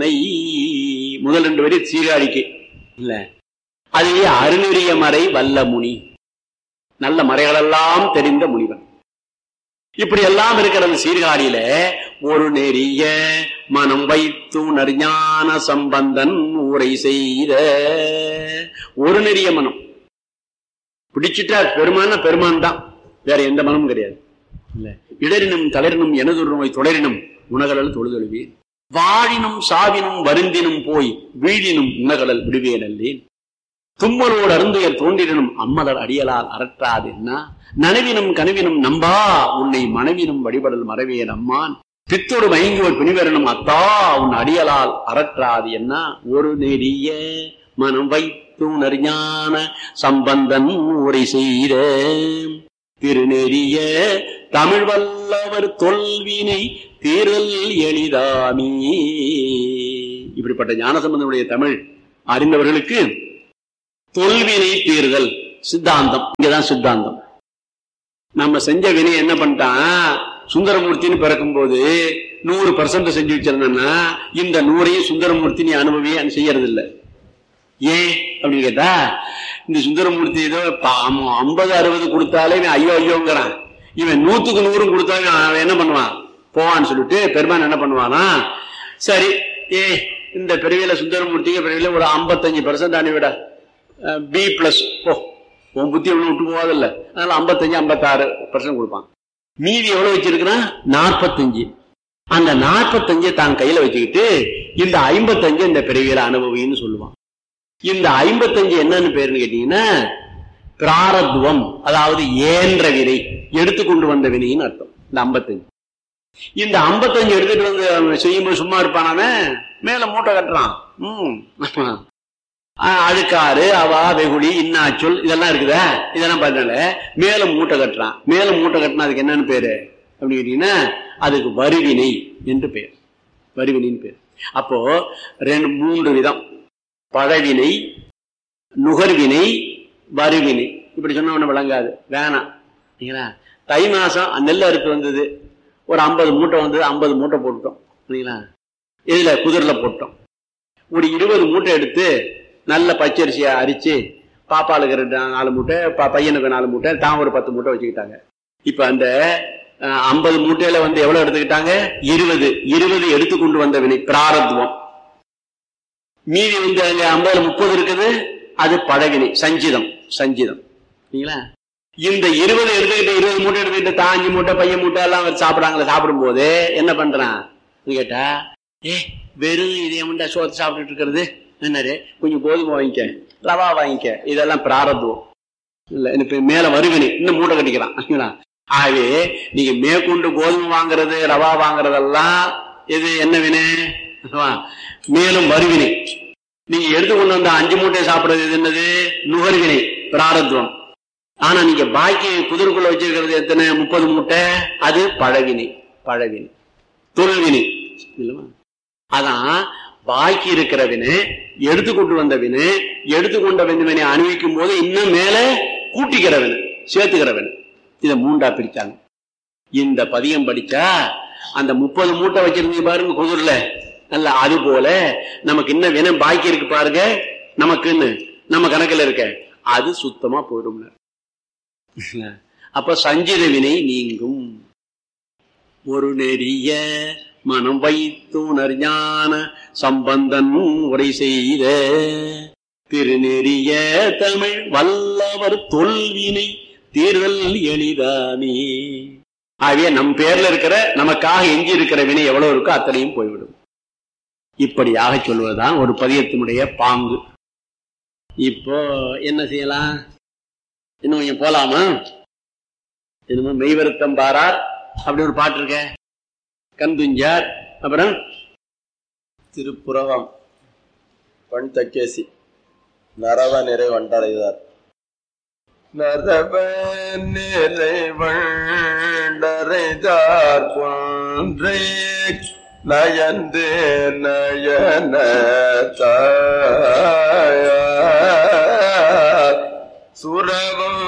முனை முதல் ரெண்டு வரி சீர்காழிக்கு இல்ல அதுவே அருநெறிய மறை வல்ல முனி நல்ல மறைகளெல்லாம் தெரிந்த முனிவன் இப்படி எல்லாம் இருக்கிற அந்த சீர்காழியில ஒரு நெறிய மனம் வைத்து நறிஞான சம்பந்தன் ஊரை செய்த ஒரு நெறிய மனம் பிடிச்சிட்டா பெருமான பெருமான் தான் வேற எந்த மனமும் கிடையாது இல்ல இடரினும் தளரினும் எனது நோய் தொடரினும் உணகலல் தொழுதொழுவீர் வாழினும் சாவினும் வருந்தினும் போய் வீழினும் உணகலல் விடுவேன் அல்லேன் தும்மலோடு அருந்துயர் தோன்றினும் அம்மலர் அடியலால் அறற்றாது என்ன நனவினும் கனவினும் நம்பா உன்னை மனைவினும் வழிபடல் மறவேன் அம்மான் பித்தோடு மயங்குவர் பிணிவரனும் அத்தா உன் அடியலால் அறற்றாது என்ன ஒரு நெறிய மனம் வைத்து நறிஞான சம்பந்தன் உரை செய்த திருநெறிய தமிழ் வல்லவர் தொல்வினை தீரல் எளிதாமி இப்படிப்பட்ட ஞானசம்பந்தனுடைய தமிழ் அறிந்தவர்களுக்கு தொல்வினை தீர்தல் சித்தாந்தம் இங்கதான் சித்தாந்தம் நம்ம செஞ்ச வினை என்ன பண்ணிட்டான் சுந்தரமூர்த்தின்னு பிறக்கும் போது நூறு பர்சன்ட் செஞ்சு வச்சிருந்தேன்னா இந்த நூறையும் சுந்தரமூர்த்தி நீ அனுபவி செய்யறது இல்ல ஏன் அப்படின்னு கேட்டா இந்த சுந்தரமூர்த்தி ஏதோ ஐம்பது அறுபது கொடுத்தாலே இவன் ஐயோ ஐயோங்கிறான் இவன் நூத்துக்கு நூறும் கொடுத்தாலும் அவன் என்ன பண்ணுவான் போவான்னு சொல்லிட்டு பெருமான் என்ன பண்ணுவானா சரி ஏ இந்த பிறவியில சுந்தரமூர்த்திக்கு பிறவியில ஒரு ஐம்பத்தஞ்சு பர்சன்ட் அனுப்பிவிட பி பிளஸ் ஓ உன் புத்தி எவ்வளவு விட்டு போகாதில்ல அதனால ஐம்பத்தஞ்சு ஐம்பத்தாறு பர்சன்ட் கொடுப்பான் மீதி எவ்வளவு வச்சிருக்கிறான் நாற்பத்தஞ்சு அந்த நாற்பத்தஞ்சை தான் கையில வச்சுக்கிட்டு இந்த ஐம்பத்தஞ்சு இந்த பிறவியில அனுபவின்னு சொல்லுவான் இந்த ஐம்பத்தஞ்சு என்னன்னு பேருன்னு கேட்டீங்கன்னா பிராரத்துவம் அதாவது ஏன்ற வினை எடுத்துக்கொண்டு வந்த வினைன்னு அர்த்தம் இந்த ஐம்பத்தஞ்சு இந்த ஐம்பத்தஞ்சு எடுத்துட்டு வந்து செய்யும்போது சும்மா இருப்பானாவே மேல மூட்டை கட்டுறான் உம் அழுக்காறு அவா வெகுளி இன்னாச்சொல் இதெல்லாம் இருக்குதா இதெல்லாம் பார்த்தனால மேலும் மூட்டை கட்டுறான் மேலும் மூட்டை கட்டினா அதுக்கு என்னன்னு பேரு அப்படின்னு கேட்டீங்கன்னா அதுக்கு வரிவினை என்று பெயர் வரிவினைன்னு பேர் அப்போ ரெண்டு மூன்று விதம் பழவினை நுகர்வினை வரிவினை இப்படி சொன்ன ஒண்ணு விளங்காது வேணாம் சரிங்களா தை மாசம் நெல் அறுத்து வந்தது ஒரு ஐம்பது மூட்டை வந்தது ஐம்பது மூட்டை போட்டுட்டோம் சரிங்களா இதுல குதிரில போட்டோம் ஒரு இருபது மூட்டை எடுத்து நல்ல பச்சரிசியை அரிச்சு பாப்பாளுக்கு ரெண்டு நாலு மூட்டை பையனுக்கு நாலு மூட்டை தான் ஒரு பத்து மூட்டை வச்சுக்கிட்டாங்க இப்ப அந்த ஐம்பது மூட்டையில வந்து எவ்வளவு எடுத்துக்கிட்டாங்க இருபது இருபது எடுத்து கொண்டு வந்த வினை பிராரத்துவம் மீதி வந்து அங்க ஐம்பதுல முப்பது இருக்குது அது பழவினை சஞ்சிதம் சஞ்சிதம் சரிங்களா இந்த இருபது எடுத்துக்கிட்டு இருபது மூட்டை எடுத்துக்கிட்டு தாஞ்சி மூட்டை பையன் மூட்டை எல்லாம் சாப்பிடுறாங்களே சாப்பிடும் போது என்ன பண்றான் கேட்டா ஏ வெறும் இதே முண்டா சோத்து சாப்பிட்டுட்டு இருக்கிறது என்னரு கொஞ்சம் கோதுமை வாங்கிக்க ரவா வாங்கிக்க இதெல்லாம் பிராரத்துவம் இல்ல இப்ப மேல வருவினை இன்னும் மூட்டை கட்டிக்கிறான் ஆகவே நீங்க மேற்கொண்டு கோதுமை வாங்குறது ரவா வாங்குறதெல்லாம் இது என்ன வினை மேலும் வருவினை நீங்க எடுத்துக்கொண்டு வந்த அஞ்சு மூட்டை சாப்பிடுறது இது என்னது நுகர்வினை பிராரத்துவம் ஆனா நீங்க பாக்கி குதிரைக்குள்ள வச்சிருக்கிறது எத்தனை முப்பது மூட்டை அது பழவினை பழவினை தொழில்வினை இல்லவா அதான் பாக்கி இருக்கிற வினை எடுத்துக்கொண்டு வந்த வினை எடுத்துக்கொண்ட வினை அணிவிக்கும் போது இன்னும் மேல கூட்டிக்கிற வினை சேர்த்துக்கிற வினை இதை மூண்டா பிரிச்சாங்க இந்த பதியம் படிச்சா அந்த முப்பது மூட்டை வச்சிருந்தீங்க பாருங்க குதிரில அல்ல அது போல நமக்கு இன்னும் வினை பாக்கி இருக்கு பாருங்க நமக்குன்னு நம்ம கணக்குல இருக்க அது சுத்தமா போயிடும் அப்ப சஞ்சித வினை நீங்கும் ஒரு நெறிய மனம் வைத்துணர் ஞான சம்பந்தன் உரை செய்த திருநெறிய தமிழ் வல்லவர் தொல்வினை தீர்தல் எளிதானே ஆகவே நம் பேர்ல இருக்கிற நமக்காக எஞ்சி இருக்கிற வினை எவ்வளவு இருக்கோ அத்தனையும் போய்விடும் இப்படியாக சொல்வதுதான் ஒரு பதியத்தினுடைய பாங்கு இப்போ என்ன செய்யலாம் இன்னும் கொஞ்சம் போலாமா இன்னும் மெய்வருத்தம் பாரார் அப்படி ஒரு பாட்டு இருக்க கந்துஞ்சார் அப்புறம் திருப்புறவம் பண் தக்கேசி நரவ நிறை வண்டடைதார் நரவ நிறை வண்டடைதார் போன்றே நயந்து நயன தாயார் சுரவம்